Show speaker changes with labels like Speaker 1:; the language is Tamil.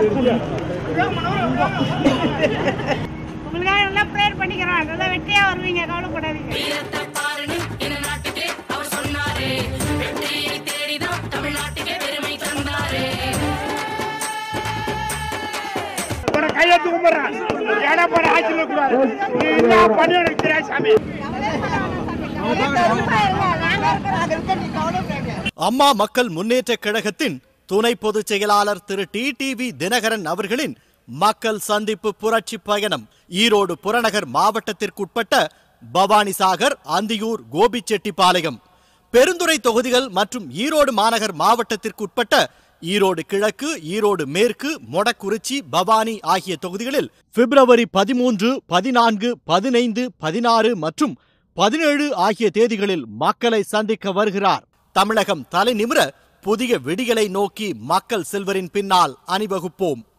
Speaker 1: உங்களுக்காக நல்லா ப்ரேயர் பண்ணிக்கிறோம் நல்லா வெற்றியா வருவீங்க கவலைப்படாதீங்க
Speaker 2: வீரத்தை பாருன்னு என நாட்டுக்கே அவர் சொன்னாரே வெற்றியை தேடிதான் தமிழ்நாட்டுக்கே பெருமை தந்தாரே
Speaker 3: உன கையெழுத்து கும்பிடுறேன் எடப்பாடி ஆட்சியில் கூடாது நீ என்ன பண்ணி எனக்கு தெரியாது சாமி
Speaker 4: அம்மா மக்கள் முன்னேற்ற கழகத்தின் துணை பொதுச் செயலாளர் திரு டி டிவி தினகரன் அவர்களின் மக்கள் சந்திப்பு புரட்சி பயணம் ஈரோடு புறநகர் மாவட்டத்திற்குட்பட்ட பவானிசாகர் அந்தியூர் கோபிச்செட்டிப்பாளையம் பெருந்துறை தொகுதிகள் மற்றும் ஈரோடு மாநகர் மாவட்டத்திற்குட்பட்ட ஈரோடு கிழக்கு ஈரோடு மேற்கு மொடக்குறிச்சி பவானி ஆகிய தொகுதிகளில் பிப்ரவரி பதிமூன்று பதினான்கு பதினைந்து பதினாறு மற்றும் பதினேழு ஆகிய தேதிகளில் மக்களை சந்திக்க வருகிறார் தமிழகம் தலை நிமிர புதிய விடியலை நோக்கி மக்கள் செல்வரின் பின்னால் அணிவகுப்போம்